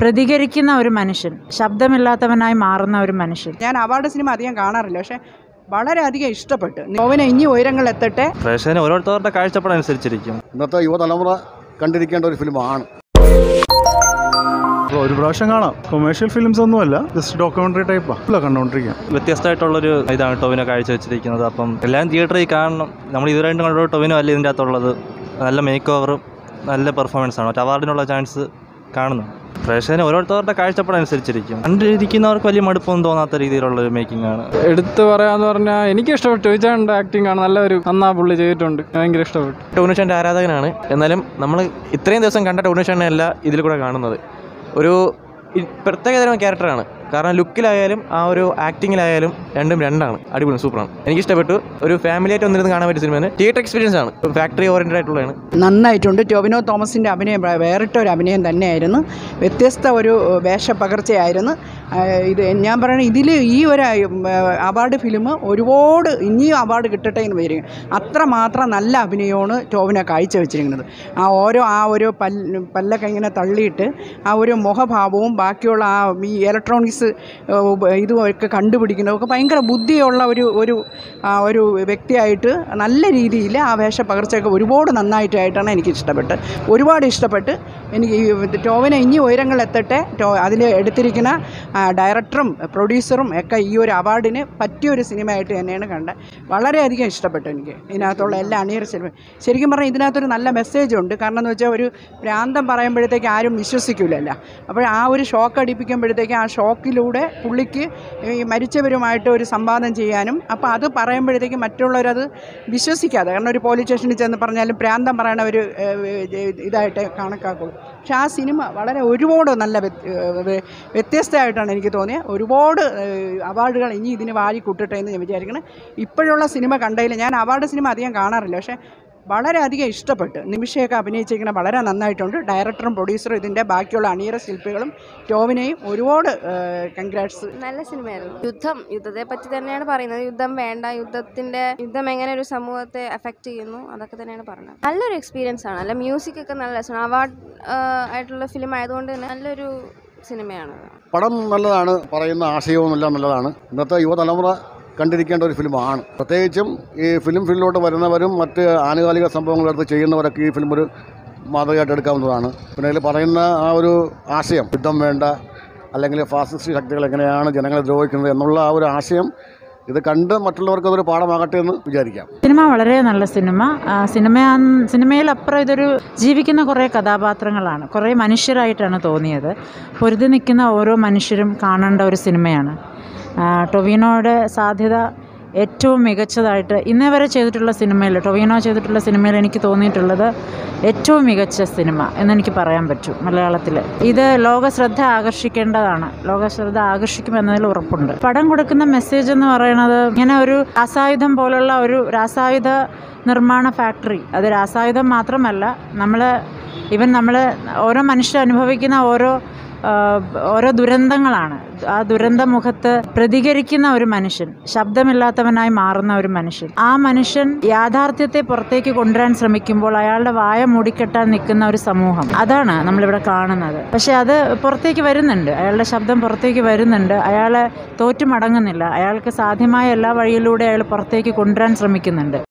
പ്രതികരിക്കുന്ന ഒരു മനുഷ്യൻ ശബ്ദമില്ലാത്തവനായി മാറുന്ന ഒരു മനുഷ്യൻ ഞാൻ അവാർഡ് സിനിമ അധികം കാണാറില്ല പക്ഷേ വളരെയധികം ഇഷ്ടപ്പെട്ടു നോവന ഇനി ഉയരങ്ങൾ എത്തട്ടെ പ്രേക്ഷകന് ഓരോരുത്തരുടെ കാഴ്ചപ്പാടനുസരിച്ചിരിക്കും ഇന്നത്തെ യുവതലമുറ കണ്ടിരിക്കേണ്ട ഒരു ഫിലിമാണ് അപ്പോൾ ഒരു പ്രാവശ്യം കാണാം കൊമേഴ്ഷ്യൽ ഫിലിംസ് ഒന്നുമല്ല ജസ്റ്റ് ഡോക്യുമെൻ്ററി ടൈപ്പാണ് അല്ല കണ്ടുകൊണ്ടിരിക്കാം വ്യത്യസ്തമായിട്ടുള്ളൊരു ഇതാണ് ടൊവിനോ കാഴ്ചവെച്ചിരിക്കുന്നത് അപ്പം എല്ലാവരും തിയേറ്ററിൽ കാണണം നമ്മൾ ഇതുവരെയായിട്ടും കണ്ടോ ടൊവിനോ അല്ല ഇതിൻ്റെ അകത്തുള്ളത് നല്ല മേക്ക് ഓവറും നല്ല പെർഫോമൻസ് ആണ് മറ്റേ അവാർഡിനുള്ള ചാൻസ് കാണുന്നു പ്രേക്ഷകന് ഓരോരുത്തരുടെ കാഴ്ചപ്പാടനുസരിച്ചിരിക്കും കണ്ടിരിക്കുന്നവർക്ക് വലിയ മടുപ്പൊന്നും തോന്നാത്ത രീതിയിലുള്ള ഒരു മേക്കിംഗ് ആണ് എടുത്തു പറയാന്ന് പറഞ്ഞാൽ എനിക്ക് ഇഷ്ടപ്പെട്ടു വിജയൻ്റെ ആക്ടിംഗ് ആണ് നല്ലൊരു നന്നാ പുള്ളി ചെയ്തിട്ടുണ്ട് ഭയങ്കര ഇഷ്ടപ്പെട്ടു ടോണിഷാൻ്റെ ആരാധകനാണ് എന്നാലും നമ്മൾ ഇത്രയും ദിവസം കണ്ട ടോണിഷാനെ അല്ല ഇതിൽ കൂടെ കാണുന്നത് ഒരു ഇ- പ്രത്യേകതരം ക്യാരക്ടറാണ് കാരണം ലുക്കിലായാലും ആ ഒരു ആക്ടിങ്ങിലായാലും രണ്ടും രണ്ടാണ് അടിപൊളി സൂപ്പറാണ് എനിക്ക് ഇഷ്ടപ്പെട്ടു ഒരു ഫാമിലി ആയിട്ട് വന്നിരുന്ന് കാണാൻ പറ്റിയ സിനിമയാണ് തിയേറ്റർ എക്സ്പീരിയൻസ് ആണ് ഫാക്ടറി ഓറിയൻറ്റഡ് ആയിട്ടുള്ളതാണ് നന്നായിട്ടുണ്ട് ടോവിനോ തോമസിൻ്റെ അഭിനയം വേ- വേറിട്ട ഒരു അഭിനയം തന്നെയായിരുന്നു വ്യത്യസ്ത ഒരു വേഷപ്പകർച്ചയായിരുന്നു ആ, ഇത് ഞാൻ പറയുന്നത് ഇതിൽ ഈ ഒരു അവാർഡ് ഫിലിം ഒരുപാട് ഇനിയും അവാർഡ് കിട്ടട്ടെ എന്ന് വരിക അത്രമാത്രം നല്ല അഭിനയമാണ് ടോവിനോ കാഴ്ചവെച്ചിരിക്കുന്നത് ആ ഓരോ ആ ഒരു പല്ല് പല്ലൊക്കെ ഇങ്ങനെ തള്ളിയിട്ട് ആ ഒരു മുഖഭാവവും ബാക്കിയുള്ള ആ ഈ ഇലക്ട്രോണിക്സ് ഇതുമൊക്കെ കണ്ടുപിടിക്കുന്നതൊക്കെ ഭയങ്കര ബുദ്ധിയുള്ള ഒരു ഒരു ആ, ഒരു വ്യക്തിയായിട്ട് നല്ല രീതിയിൽ ആ വേഷ പകർച്ചയൊക്കെ ഒരുപാട് നന്നായിട്ടായിട്ടാണ് എനിക്ക് ഇഷ്ടപ്പെട്ട് ഒരുപാട് ഇഷ്ടപ്പെട്ട് എനിക്ക് ഈ ടോവിനെ ഇനി ഉയരങ്ങൾ എത്തട്ടെ ടോ അതിൽ എടുത്തിരിക്കുന്ന ആ, ഡയറക്ടറും പ്രൊഡ്യൂസറും ഒക്കെ ഈ ഒരു അവാർഡിന് പറ്റിയൊരു സിനിമയായിട്ട് തന്നെയാണ് കണ്ടത് വളരെയധികം ഇഷ്ടപ്പെട്ടു എനിക്ക് ഇതിനകത്തുള്ള എല്ലാ അണിയർ സിനിമ ശരിക്കും പറഞ്ഞാൽ ഇതിനകത്തൊരു നല്ല മെസ്സേജ് ഉണ്ട് കാരണം എന്ന് വെച്ചാൽ ഒരു പ്രാന്തം പറയുമ്പോഴത്തേക്ക് ആരും വിശ്വസിക്കില്ലല്ലോ അപ്പോൾ ആ ഒരു ഷോക്ക് അടിപ്പിക്കുമ്പോഴത്തേക്ക് ആ ഷോക്കിലൂടെ പുള്ളിക്ക് ഈ മരിച്ചവരുമായിട്ട് ഒരു സംവാദം ചെയ്യാനും അപ്പോൾ അത് പറയുമ്പോഴത്തേക്ക് മറ്റുള്ളവരത് വിശ്വസിക്കാതെ കാരണം ഒരു പോലീസ് സ്റ്റേഷനിൽ ചെന്ന് പറഞ്ഞാലും പ്രാന്തം പറയണ ഒരു ഏഹ്, ഇതായിട്ട് കണക്കാക്കുള്ളൂ പക്ഷേ ആ സിനിമ വളരെ ഒരുപാട് നല്ല വ്യത്യ- ഏഹ്, വ്യത്യസ്തമായിട്ടാണ് എനിക്ക് തോന്നിയത് ഒരുപാട് ഏഹ്, അവാർഡുകൾ ഇനി ഇതിന് വാരി കൂട്ടട്ടെ എന്ന് ഞാൻ വിചാരിക്കണം ഇപ്പോഴുള്ള സിനിമ കണ്ടതിൽ ഞാൻ അവാർഡ് സിനിമ അധികം കാണാറില്ല പക്ഷേ വളരെയധികം ഇഷ്ടപ്പെട്ടു നിമിഷയൊക്കെ അഭിനയിച്ചിരിക്കുന്ന വളരെ നന്നായിട്ടുണ്ട് ഡയറക്ടറും പ്രൊഡ്യൂസറും ഇതിൻ്റെ ബാക്കിയുള്ള അണിയറ ശില്പികളും ടോവിനെയും ഒരുപാട് കൺഗ്രാറ്റ്സ് നല്ല സിനിമയായിരുന്നു യുദ്ധം യുദ്ധത്തെ പറ്റി തന്നെയാണ് പറയുന്നത് യുദ്ധം വേണ്ട യുദ്ധത്തിന്റെ യുദ്ധം എങ്ങനെ ഒരു സമൂഹത്തെ എഫക്റ്റ് ചെയ്യുന്നു അതൊക്കെ തന്നെയാണ് പറയുന്നത് നല്ലൊരു എക്സ്പീരിയൻസ് ആണ് നല്ല മ്യൂസിക് ഒക്കെ നല്ല രസമാണ് അവാർഡ് ആയിട്ടുള്ള ഫിലിം ആയതുകൊണ്ട് തന്നെ നല്ലൊരു സിനിമയാണ് പടം നല്ലതാണ് പറയുന്ന ആശയവും എല്ലാം നല്ലതാണ് ഇന്നത്തെ യുവതലമുറ കണ്ടിരിക്കേണ്ട ഒരു ഫിലിമാണ് പ്രത്യേകിച്ചും ഈ ഫിലിം ഫീൽഡിലോട്ട് വരുന്നവരും മറ്റ് ആനുകാലിക സംഭവങ്ങളെടുത്ത് ചെയ്യുന്നവരൊക്കെ ഈ ഫിലിം ഒരു മാതൃകയായിട്ട് എടുക്കാവുന്നതാണ് പിന്നെ ഇതിൽ പറയുന്ന ആ ഒരു ആശയം യുദ്ധം വേണ്ട അല്ലെങ്കിൽ ഫാസിസ്റ്റ് ശക്തികൾ എങ്ങനെയാണ് ജനങ്ങളെ ദ്രോഹിക്കുന്നത് എന്നുള്ള ആ ഒരു ആശയം ഇത് കണ്ട് മറ്റുള്ളവർക്ക് അതൊരു പാഠമാകട്ടെ എന്ന് വിചാരിക്കാം സിനിമ വളരെ നല്ല സിനിമ ആ, സിനിമ സിനിമയിലപ്പുറം ഇതൊരു ജീവിക്കുന്ന കുറേ കഥാപാത്രങ്ങളാണ് കുറേ മനുഷ്യരായിട്ടാണ് തോന്നിയത് പൊരുതി നിൽക്കുന്ന ഓരോ മനുഷ്യരും കാണേണ്ട ഒരു സിനിമയാണ് ആ, ടൊവിനോയുടെ സാധ്യത ഏറ്റവും മികച്ചതായിട്ട് ഇന്നേ വരെ ചെയ്തിട്ടുള്ള സിനിമയിൽ ടൊവിനോ ചെയ്തിട്ടുള്ള സിനിമയിൽ എനിക്ക് തോന്നിയിട്ടുള്ളത് ഏറ്റവും മികച്ച സിനിമ എന്നെനിക്ക് പറയാൻ പറ്റും മലയാളത്തിൽ ഇത് ലോക ശ്രദ്ധ ആകർഷിക്കേണ്ടതാണ് ലോക ശ്രദ്ധ ആകർഷിക്കുമെന്നതിൽ ഉറപ്പുണ്ട് പടം കൊടുക്കുന്ന മെസ്സേജ് എന്ന് പറയുന്നത് ഇങ്ങനെ ഒരു രാസായുധം പോലുള്ള ഒരു രാസായുധ നിർമ്മാണ ഫാക്ടറി അത് രാസായുധം മാത്രമല്ല നമ്മൾ ഇവൻ നമ്മൾ ഓരോ മനുഷ്യർ അനുഭവിക്കുന്ന ഓരോ ആ, ഓരോ ദുരന്തങ്ങളാണ് ആ ദുരന്ത മുഖത്ത് പ്രതികരിക്കുന്ന ഒരു മനുഷ്യൻ ശബ്ദമില്ലാത്തവനായി മാറുന്ന ഒരു മനുഷ്യൻ ആ മനുഷ്യൻ യാഥാർത്ഥ്യത്തെ പുറത്തേക്ക് കൊണ്ടുവരാൻ ശ്രമിക്കുമ്പോൾ അയാളുടെ വായ മൂടിക്കെട്ടാൻ നിൽക്കുന്ന ഒരു സമൂഹം അതാണ് നമ്മളിവിടെ കാണുന്നത് പക്ഷെ അത് പുറത്തേക്ക് വരുന്നുണ്ട് അയാളുടെ ശബ്ദം പുറത്തേക്ക് വരുന്നുണ്ട് അയാളെ തോറ്റു മടങ്ങുന്നില്ല അയാൾക്ക് സാധ്യമായ എല്ലാ വഴിയിലൂടെ അയാൾ പുറത്തേക്ക് കൊണ്ടുവരാൻ ശ്രമിക്കുന്നുണ്ട്